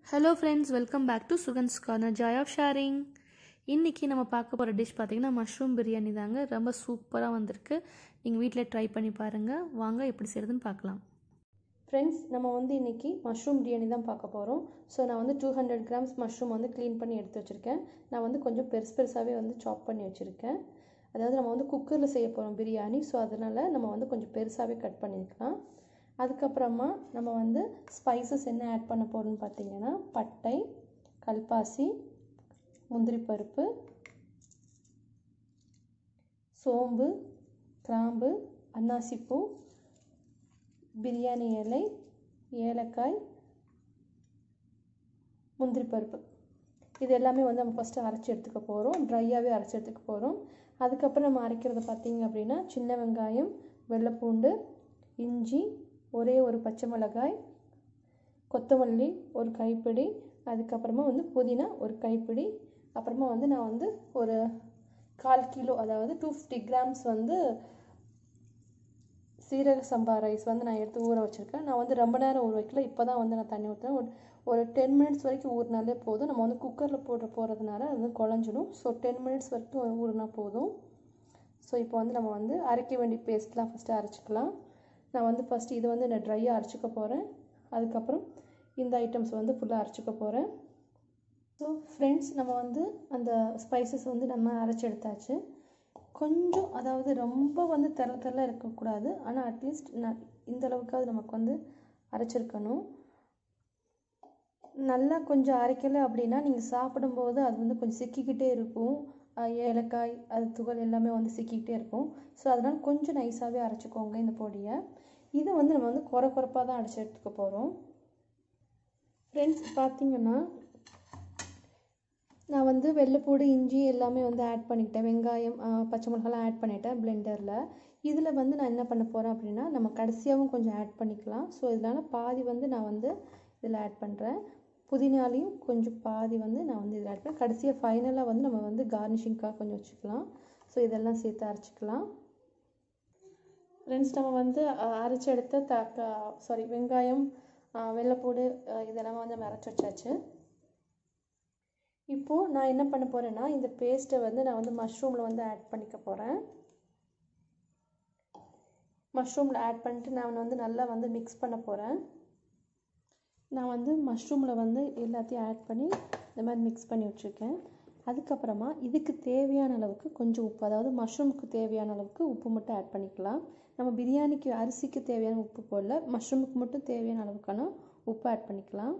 hello friends welcome back to Sugan's corner joy of sharing இன்றைக்கி நம்ம பார்க்க போகிற டிஷ் பார்த்திங்கன்னா மஷ்ரூம் பிரியாணி தாங்க ரொம்ப சூப்பராக வந்திருக்கு நீங்கள் வீட்டில் ட்ரை பண்ணி பாருங்கள் வாங்க எப்படி செய்கிறதுன்னு பார்க்கலாம் ஃப்ரெண்ட்ஸ் நம்ம வந்து இன்றைக்கி மஷ்ரூம் பிரியாணி தான் பார்க்க போகிறோம் ஸோ நான் வந்து டூ ஹண்ட்ரட் கிராம்ஸ் மஷ்ரூம் வந்து க்ளீன் பண்ணி எடுத்து வச்சுருக்கேன் நான் வந்து கொஞ்சம் பெருசு பெருசாகவே வந்து சாப் பண்ணி வச்சுருக்கேன் அதாவது நம்ம வந்து குக்கரில் செய்ய போகிறோம் பிரியாணி ஸோ அதனால் நம்ம வந்து கொஞ்சம் பெருசாகவே கட் பண்ணிக்கலாம் அதுக்கப்புறமா நம்ம வந்து ஸ்பைசஸ் என்ன ஆட் பண்ண போகிறோம்னு பார்த்தீங்கன்னா பட்டை கல்பாசி முந்திரி பருப்பு சோம்பு கிராம்பு அன்னாசிப்பூ பிரியாணி இலை ஏலக்காய் முந்திரி பருப்பு இது எல்லாமே வந்து நம்ம ஃபஸ்ட்டு அரைச்சி எடுத்துக்க போகிறோம் ட்ரையாகவே அரைச்சி எடுத்துக்க போகிறோம் அதுக்கப்புறம் நம்ம அரைக்கிறத பார்த்திங்க அப்படின்னா சின்ன வெங்காயம் வெள்ளைப்பூண்டு இஞ்சி ஒரே ஒரு பச்சை மிளகாய் கொத்தமல்லி ஒரு கைப்பிடி அதுக்கப்புறமா வந்து புதினா ஒரு கைப்பிடி அப்புறமா வந்து நான் வந்து ஒரு கால் கிலோ அதாவது டூ ஃபிஃப்டி கிராம்ஸ் வந்து சீரக சம்பா ரைஸ் வந்து நான் எடுத்து ஊற வச்சுருக்கேன் நான் வந்து ரொம்ப நேரம் ஊற வைக்கல இப்போ தான் வந்து நான் தண்ணி ஊற்றுறேன் ஒரு ஒரு டென் மினிட்ஸ் வரைக்கும் ஊறினாலே போதும் நம்ம வந்து குக்கரில் போடுற போகிறதுனால அது வந்து குழஞ்சிடும் ஸோ டென் மினிட்ஸ் வரைக்கும் ஊறினா போதும் ஸோ இப்போ வந்து நம்ம வந்து அரைக்க வேண்டிய பேஸ்ட்லாம் ஃபஸ்ட்டு அரைச்சிக்கலாம் நான் வந்து ஃபஸ்ட்டு இது வந்து நான் ட்ரையாக அரைச்சிக்க போகிறேன் அதுக்கப்புறம் இந்த ஐட்டம்ஸ் வந்து ஃபுல்லாக அரைச்சிக்க போகிறேன் ஸோ ஃப்ரெண்ட்ஸ் நம்ம வந்து அந்த ஸ்பைசஸ் வந்து நம்ம அரைச்சி எடுத்தாச்சு கொஞ்சம் அதாவது ரொம்ப வந்து தெரல தெரல இருக்கக்கூடாது ஆனால் அட்லீஸ்ட் ந இந்த அளவுக்காவது நமக்கு வந்து அரைச்சிருக்கணும் நல்லா கொஞ்சம் அரைக்கலை அப்படின்னா நீங்கள் சாப்பிடும்போது அது வந்து கொஞ்சம் சிக்கிக்கிட்டே இருக்கும் ஏலக்காய் அது துகள் எல்லாமே வந்து சிக்கிக்கிட்டே இருக்கும் ஸோ அதனால் கொஞ்சம் நைஸாகவே அரைச்சிக்கோங்க இந்த பொடியை இதை வந்து நம்ம வந்து குறை குறைப்பாக தான் அரைச்சி எடுத்துக்க போகிறோம் ஃப்ரெண்ட்ஸ் பார்த்தீங்கன்னா நான் வந்து வெள்ளைப்பூடு இஞ்சி எல்லாமே வந்து ஆட் பண்ணிக்கிட்டேன் வெங்காயம் பச்சை மிளகாலாம் ஆட் பண்ணிட்டேன் பிளெண்டரில் இதில் வந்து நான் என்ன பண்ண போகிறேன் அப்படின்னா நம்ம கடைசியாகவும் கொஞ்சம் ஆட் பண்ணிக்கலாம் ஸோ இதனால் பாதி வந்து நான் வந்து இதில் ஆட் பண்ணுறேன் புதினாலையும் கொஞ்சம் பாதி வந்து நான் வந்து இதில் ஆட் பண்ணேன் கடைசியாக ஃபைனலாக வந்து நம்ம வந்து கார்னிஷிங்காக கொஞ்சம் வச்சுக்கலாம் ஸோ இதெல்லாம் சேர்த்து அரைச்சிக்கலாம் ஃப்ரெண்ட்ஸ் நம்ம வந்து அரைச்சி எடுத்த தக்க சாரி வெங்காயம் வெள்ளைப்பூடு இதெல்லாம் வந்து நம்ம அரைச்சி வச்சாச்சு இப்போது நான் என்ன பண்ண போகிறேன்னா இந்த பேஸ்ட்டை வந்து நான் வந்து மஷ்ரூமில் வந்து ஆட் பண்ணிக்க போகிறேன் மஷ்ரூமில் ஆட் பண்ணிட்டு நான் வந்து நல்லா வந்து மிக்ஸ் பண்ண போகிறேன் நான் வந்து மஷ்ரூமில் வந்து எல்லாத்தையும் ஆட் பண்ணி இந்த மாதிரி மிக்ஸ் பண்ணி வச்சுருக்கேன் அதுக்கப்புறமா இதுக்கு தேவையான அளவுக்கு கொஞ்சம் உப்பு அதாவது மஷ்ரூமுக்கு தேவையான அளவுக்கு உப்பு மட்டும் ஆட் பண்ணிக்கலாம் நம்ம பிரியாணிக்கு அரிசிக்கு தேவையான உப்பு போடல மஷ்ரூமுக்கு மட்டும் தேவையான அளவுக்கான உப்பு ஆட் பண்ணிக்கலாம்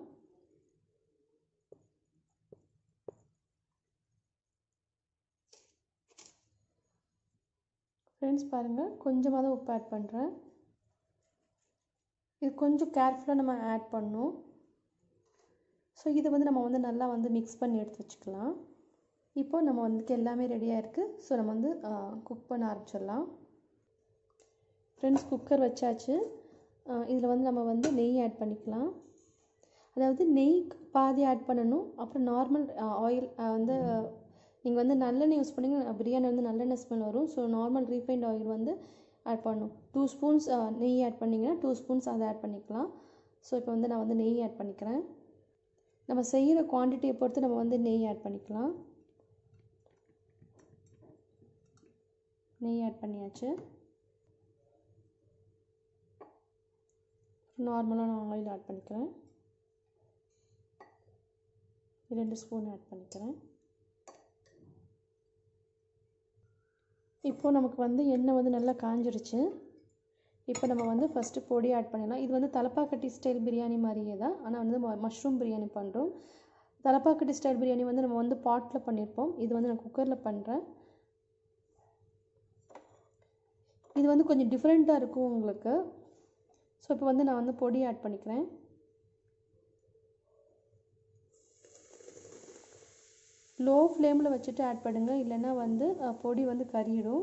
ஃப்ரெண்ட்ஸ் பாருங்கள் கொஞ்சமாக தான் உப்பு ஆட் பண்ணுறேன் இது கொஞ்சம் கேர்ஃபுல்லாக நம்ம ஆட் பண்ணணும் ஸோ இதை வந்து நம்ம வந்து நல்லா வந்து மிக்ஸ் பண்ணி எடுத்து வச்சுக்கலாம் இப்போது நம்ம வந்து எல்லாமே ரெடியாக இருக்குது ஸோ நம்ம வந்து குக் பண்ண ஆரம்பிச்சிடலாம் ஃப்ரெண்ட்ஸ் குக்கர் வச்சாச்சு இதில் வந்து நம்ம வந்து நெய் ஆட் பண்ணிக்கலாம் அதாவது நெய் பாதி ஆட் பண்ணணும் அப்புறம் நார்மல் ஆயில் வந்து நீங்கள் வந்து நல்லெண்ணெய் யூஸ் பண்ணிங்க பிரியாணி வந்து நல்லெண்ணெய் ஸ்மெல் வரும் ஸோ நார்மல் ரீஃபைண்ட் ஆயில் வந்து ஆட் பண்ணணும் டூ ஸ்பூன்ஸ் நெய் ஆட் பண்ணிங்கன்னா டூ ஸ்பூன்ஸ் அதை ஆட் பண்ணிக்கலாம் ஸோ இப்போ வந்து நான் வந்து நெய் ஆட் பண்ணிக்கிறேன் நம்ம செய்கிற குவான்டிட்டியை பொறுத்து நம்ம வந்து நெய் ஆட் பண்ணிக்கலாம் நெய் ஆட் பண்ணியாச்சு நார்மலாக நான் ஆயில் ஆட் பண்ணிக்கிறேன் ரெண்டு ஸ்பூன் ஆட் பண்ணிக்கிறேன் இப்போது நமக்கு வந்து எண்ணெய் வந்து நல்லா காஞ்சிருச்சு இப்போ நம்ம வந்து ஃபஸ்ட்டு பொடி ஆட் பண்ணிடலாம் இது வந்து தலப்பாக்கட்டி ஸ்டைல் பிரியாணி மாதிரியே தான் ஆனால் வந்து மஷ்ரூம் பிரியாணி பண்ணுறோம் தலப்பாக்கட்டி ஸ்டைல் பிரியாணி வந்து நம்ம வந்து பாட்டில் பண்ணியிருப்போம் இது வந்து நான் குக்கரில் பண்ணுறேன் இது வந்து கொஞ்சம் டிஃப்ரெண்ட்டாக இருக்கும் உங்களுக்கு ஸோ இப்போ வந்து நான் வந்து பொடி ஆட் பண்ணிக்கிறேன் லோ ஃப்ளேமில் வச்சுட்டு ஆட் பண்ணுங்க இல்லைன்னா வந்து பொடி வந்து கறியிடும்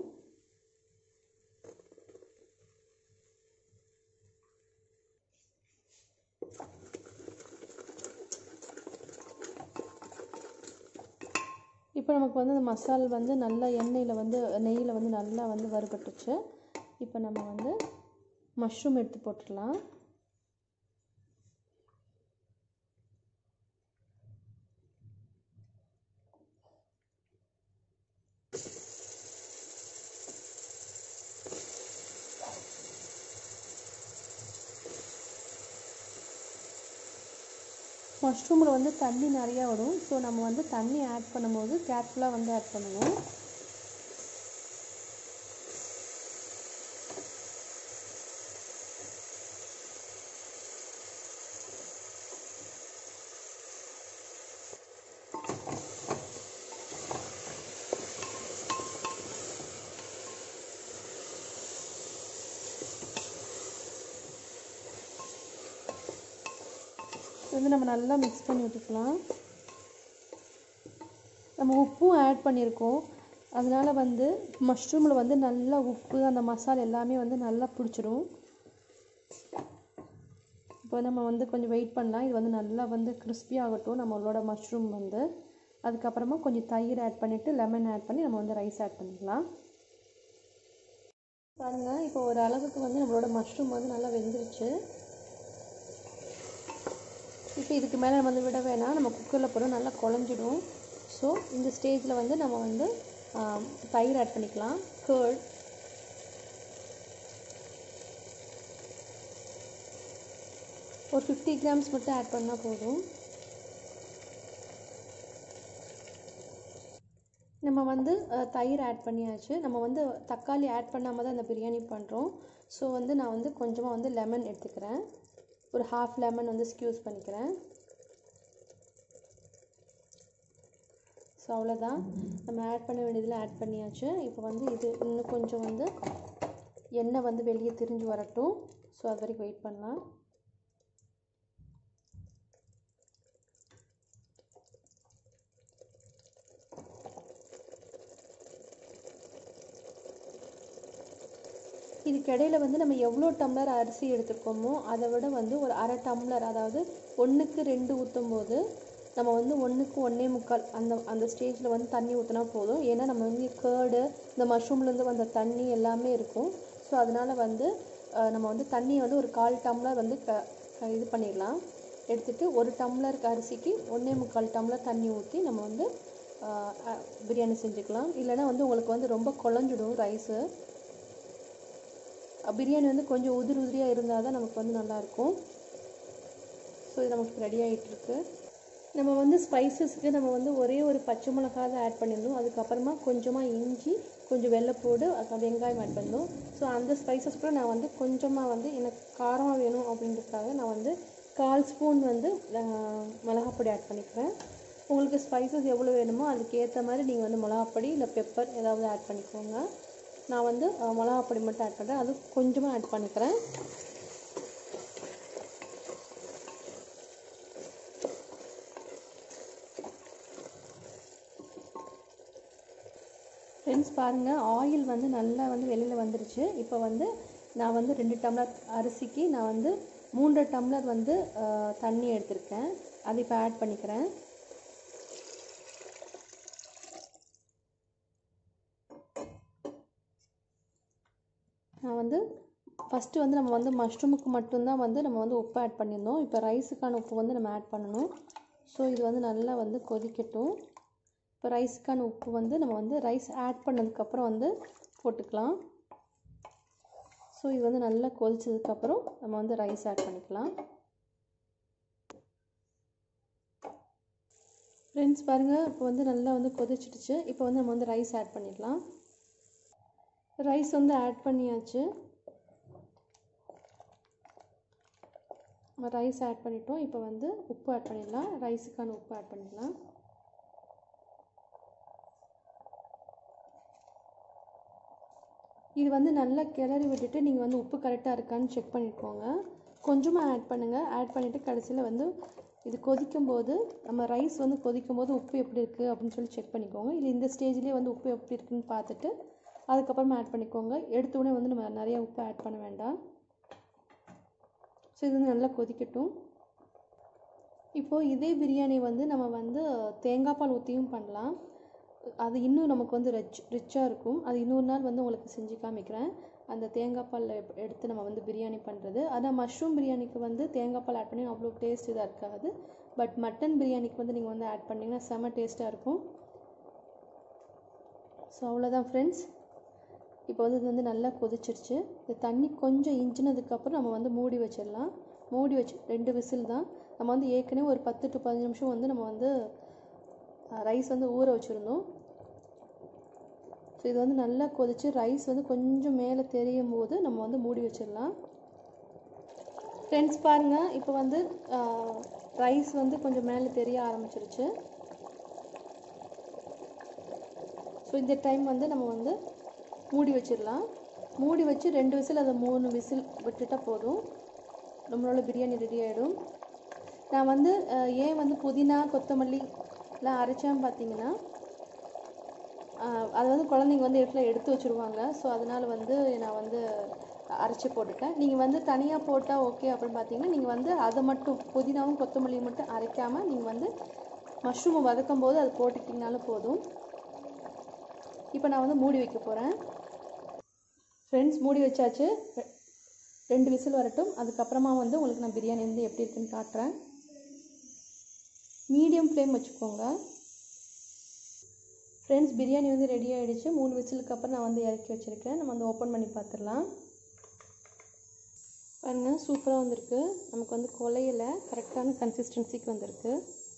இப்போ நமக்கு வந்து இந்த மசால் வந்து நல்லா எண்ணெயில் வந்து நெய்யில் வந்து நல்லா வந்து வறுபட்டுச்சு இப்போ நம்ம வந்து மஷ்ரூம் எடுத்து போட்டுடலாம் மஷ்ரூமில் வந்து தண்ணி நிறையா வரும் ஸோ நம்ம வந்து தண்ணி ஆட் பண்ணும்போது கேர்ஃபுல்லாக வந்து ஆட் பண்ணணும் வந்து நம்ம நல்லா மிக்ஸ் பண்ணி விட்டுக்கலாம் நம்ம உப்பும் ஆட் பண்ணியிருக்கோம் அதனால் வந்து மஷ்ரூமில் வந்து நல்லா உப்பு அந்த மசாலா எல்லாமே வந்து நல்லா பிடிச்சிடும் இப்போ நம்ம வந்து கொஞ்சம் வெயிட் பண்ணலாம் இது வந்து நல்லா வந்து crispy ஆகட்டும் நம்மளோட மஷ்ரூம் வந்து அதுக்கப்புறமா கொஞ்சம் தயிர் ஆட் பண்ணிவிட்டு லெமன் ஆட் பண்ணி நம்ம வந்து ரைஸ் ஆட் பண்ணிக்கலாம் பாருங்கள் இப்போ ஒரு அளவுக்கு வந்து நம்மளோட மஷ்ரூம் வந்து நல்லா வெந்துருச்சு இப்போ இதுக்கு மேலே நம்ம வந்து விட வேணாம் நம்ம குக்கரில் போட நல்லா குழஞ்சிடும் ஸோ இந்த ஸ்டேஜில் வந்து நம்ம வந்து ஆம், தயிர் ஆட் பண்ணிக்கலாம் கேர்ட் ஒரு ஃபிஃப்டி கிராம்ஸ் மட்டும் ஆட் பண்ணால் போதும் நம்ம வந்து அஹ், தயிர் ஆட் பண்ணியாச்சு நம்ம வந்து தக்காளி ஆட் பண்ணாமல் தான் இந்த பிரியாணி பண்ணுறோம் ஸோ வந்து நான் வந்து கொஞ்சமாக வந்து லெமன் எடுத்துக்கிறேன் ஒரு ஹாஃப் லெமன் வந்து ஸ்க்யூஸ் பண்ணிக்கிறேன் ஸோ அவ்வளோதான் நம்ம ஆட் பண்ண வேண்டியதில் ஆட் பண்ணியாச்சு இப்போ வந்து இது இன்னும் கொஞ்சம் வந்து எண்ணெய் வந்து வெளியே திரிஞ்சு வரட்டும் ஸோ அது வரைக்கும் வெயிட் பண்ணலாம் இதுக்கு இடையில வந்து நம்ம எவ்வளோ டம்ளர் அரிசி எடுத்துருக்கோமோ அதை விட வந்து ஒரு அரை டம்ளர் அதாவது ஒன்றுக்கு ரெண்டு ஊற்றும் போது நம்ம வந்து ஒன்றுக்கு ஒன்றே முக்கால் அந்த அந்த ஸ்டேஜில் வந்து தண்ணி ஊற்றினா போதும் ஏன்னா நம்ம வந்து கேர்டு இந்த மஷ்ரூம்லேருந்து வந்த தண்ணி எல்லாமே இருக்கும் ஸோ அதனால் வந்து அஹ், நம்ம வந்து தண்ணியை வந்து ஒரு கால் டம்ளர் வந்து க க- இது பண்ணிடலாம் எடுத்துட்டு ஒரு டம்ளர் அரிசிக்கு ஒன்றே முக்கால் டம்ளர் தண்ணி ஊற்றி நம்ம வந்து அஹ், அஹ், பிரியாணி செஞ்சுக்கலாம் இல்லைன்னா வந்து உங்களுக்கு வந்து ரொம்ப குழஞ்சிடும் ரைஸு பிரியாணி வந்து கொஞ்சம் உதிரி உதிரியாக இருந்தால் தான் நமக்கு வந்து நல்லாயிருக்கும் ஸோ இது நமக்கு ரெடி ஆகிட்டுருக்கு நம்ம வந்து ஸ்பைசஸ்க்கு நம்ம வந்து ஒரே ஒரு பச்சை மிளகா தான் ஆட் பண்ணியிருந்தோம் அதுக்கப்புறமா கொஞ்சமாக இஞ்சி கொஞ்சம் வெள்ளைப்பூடு அப்புறம் வெங்காயம் ஆட் பண்ணோம் ஸோ அந்த ஸ்பைசஸ் கூட நான் வந்து கொஞ்சமாக வந்து எனக்கு காரமாக வேணும் அப்படின்றதுக்காக நான் வந்து கால் ஸ்பூன் வந்து ஆஹ், மிளகாப்பொடி ஆட் பண்ணிக்கிறேன் உங்களுக்கு ஸ்பைசஸ் எவ்வளோ வேணுமோ அதுக்கு ஏற்ற மாதிரி நீங்கள் வந்து மிளகாப்பொடி இல்லை பெப்பர் ஏதாவது ஆட் பண்ணிக்கோங்க நான் வந்து அஹ், மிளகாப்பொடி மட்டும் ஆட் பண்ணுறேன் அது கொஞ்சமாக ஆட் பண்ணிக்கிறேன் ஃப்ரெண்ட்ஸ் பாருங்கள் ஆயில் வந்து நல்லா வந்து வெளியில் வந்துருச்சு இப்போ வந்து நான் வந்து ரெண்டு டம்ளர் அரிசிக்கு நான் வந்து மூன்றரை டம்ளர் வந்து அஹ், தண்ணி எடுத்திருக்கேன் அது இப்போ ஆட் பண்ணிக்கிறேன் நான் வந்து ஃபஸ்ட்டு வந்து நம்ம வந்து மஷ்ரூமுக்கு மட்டும்தான் வந்து நம்ம வந்து உப்பு ஆட் பண்ணியிருந்தோம் இப்போ ரைஸுக்கான உப்பு வந்து நம்ம ஆட் பண்ணணும் ஸோ இது வந்து நல்லா வந்து கொதிக்கட்டும் இப்போ ரைஸுக்கான உப்பு வந்து நம்ம வந்து ரைஸ் ஆட் பண்ணதுக்கப்புறம் வந்து போட்டுக்கலாம் ஸோ இது வந்து நல்லா கொதிச்சதுக்கப்புறம் நம்ம வந்து ரைஸ் ஆட் பண்ணிக்கலாம் ஃப்ரெண்ட்ஸ் பாருங்கள் இப்போ வந்து நல்லா வந்து கொதிச்சிடுச்சு இப்போ வந்து நம்ம வந்து ரைஸ் ஆட் பண்ணிடலாம் ரைஸ் வந்து ஆட் பண்ணியாச்சு ரைஸ் ஆட் பண்ணிட்டோம் இப்போ வந்து உப்பு ஆட் பண்ணிடலாம் ரைஸுக்கான உப்பு ஆட் பண்ணிடலாம் இது வந்து நல்லா கிளறி விட்டுட்டு நீங்கள் வந்து உப்பு கரெக்டாக இருக்கான்னு செக் பண்ணிக்கோங்க கொஞ்சமாக ஆட் பண்ணுங்கள் ஆட் பண்ணிவிட்டு கடைசியில் வந்து இது கொதிக்கும் போது நம்ம ரைஸ் வந்து கொதிக்கும் போது உப்பு எப்படி இருக்குது அப்படின்னு சொல்லி செக் பண்ணிக்கோங்க இல்லை இந்த ஸ்டேஜ்லேயே வந்து உப்பு எப்படி இருக்குன்னு பார்த்துட்டு அதுக்கப்புறமா ஆட் பண்ணிக்கோங்க எடுத்த உடனே வந்து நம்ம நிறைய உப்பு ஆட் பண்ண வேண்டாம் ஸோ இது வந்து நல்லா கொதிக்கட்டும் இப்போது இதே பிரியாணி வந்து நம்ம வந்து தேங்காய் பால் ஊற்றியும் பண்ணலாம் அது இன்னும் நமக்கு வந்து ரிச் ரிச்சாக இருக்கும் அது இன்னொரு நாள் வந்து உங்களுக்கு செஞ்சு காமிக்கிறேன் அந்த தேங்காய் பால் எப்- எடுத்து நம்ம வந்து பிரியாணி பண்ணுறது ஆனால் மஷ்ரூம் பிரியாணிக்கு வந்து தேங்காய் பால் ஆட் பண்ணி அவ்வளோ டேஸ்ட் இதாக இருக்காது பட் மட்டன் பிரியாணிக்கு வந்து நீங்கள் வந்து ஆட் பண்ணிங்கன்னா செம்ம டேஸ்ட்டாக இருக்கும் ஸோ அவ்வளோதான் ஃப்ரெண்ட்ஸ் இப்போ வந்து இது வந்து நல்லா கொதிச்சிருச்சு இந்த தண்ணி கொஞ்சம் இஞ்சினதுக்கப்புறம் நம்ம வந்து மூடி வச்சிடலாம் மூடி வச்சு ரெண்டு விசில் தான் நம்ம வந்து ஏற்கனவே ஒரு பத்து டு பதினஞ்சு நிமிஷம் வந்து நம்ம வந்து ரைஸ் வந்து ஊற வச்சுருந்தோம் ஸோ இது வந்து நல்லா கொதித்து ரைஸ் வந்து கொஞ்சம் மேலே தெரியும் போது நம்ம வந்து மூடி வச்சிடலாம் ஃப்ரெண்ட்ஸ் பாருங்கள் இப்போ வந்து ரைஸ் வந்து கொஞ்சம் மேலே தெரிய ஆரம்பிச்சிருச்சு ஸோ இந்த டைம் வந்து நம்ம வந்து மூடி வச்சிடலாம் மூடி வச்சு ரெண்டு விசில் அதை மூணு விசில் விட்டுட்டா போதும் நம்மளோட பிரியாணி ரெடி ஆகிடும் நான் வந்து அஹ், ஏன் வந்து புதினா கொத்தமல்லி எல்லாம் அரைச்சேன்னு பார்த்தீங்கன்னா அஹ், அது வந்து குழந்தைங்க வந்து இடத்துல எடுத்து வச்சுருவாங்க ஸோ அதனால் வந்து நான் வந்து அரைச்சி போட்டுட்டேன் நீங்கள் வந்து தனியாக போட்டால் ஓகே அப்படின்னு பார்த்தீங்கன்னா நீங்கள் வந்து அதை மட்டும் புதினாவும் கொத்தமல்லியும் மட்டும் அரைக்காமல் நீங்கள் வந்து மஷ்ரூமை வதக்கும் போது அது போட்டுக்கிட்டிங்கனாலும் போதும் இப்போ நான் வந்து மூடி வைக்க போகிறேன் ஃப்ரெண்ட்ஸ் மூடி வச்சாச்சு ரெ- ரெண்டு விசில் வரட்டும் அதுக்கப்புறமா வந்து உங்களுக்கு நான் பிரியாணி வந்து எப்படி இருக்குன்னு காட்டுறேன் மீடியம் ஃப்ளேம் வச்சுக்கோங்க ஃப்ரெண்ட்ஸ் பிரியாணி வந்து ரெடி ஆகிடுச்சு மூணு விசிலுக்கு அப்புறம் நான் வந்து இறக்கி வச்சுருக்கேன் நம்ம வந்து ஓப்பன் பண்ணி பார்த்துடலாம் பாருங்கள் சூப்பராக வந்திருக்கு நமக்கு வந்து கொலையில கரெக்டான கன்சிஸ்டன்சிக்கு வந்திருக்கு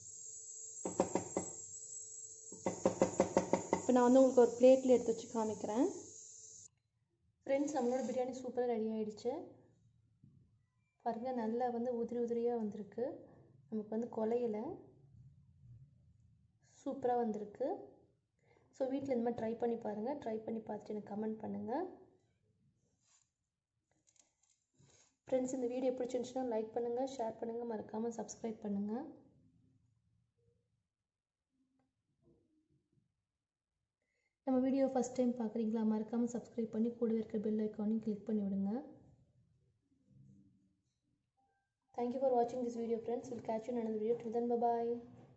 இப்போ நான் வந்து உங்களுக்கு ஒரு பிளேட்டில் எடுத்து வச்சு காமிக்கிறேன் ஃப்ரெண்ட்ஸ் நம்மளோட பிரியாணி சூப்பராக ரெடி ஆயிடுச்சு பாருங்கள் நல்லா வந்து உதிரி உதிரியாக வந்திருக்கு நமக்கு வந்து கொலையில சூப்பராக வந்திருக்கு ஸோ வீட்டில் இந்த மாதிரி ட்ரை பண்ணி பாருங்கள் ட்ரை பண்ணி பார்த்துட்டு எனக்கு கமெண்ட் பண்ணுங்கள் ஃப்ரெண்ட்ஸ் இந்த வீடியோ பிடிச்சிருந்துச்சுன்னா லைக் பண்ணுங்கள் ஷேர் பண்ணுங்கள் மறக்காமல் சப்ஸ்கிரைப் பண்ணுங்கள் நம்ம வீடியோ ஃபஸ்ட் டைம் பார்க்குறீங்களா மறக்காமல் சப்ஸ்கிரைப் பண்ணி கூடவே இருக்க பெல் ஐக்கானையும் கிளிக் பண்ணி விடுங்க தேங்க்யூ ஃபார் வாட்சிங் this video friends will catch you another video till then bye bye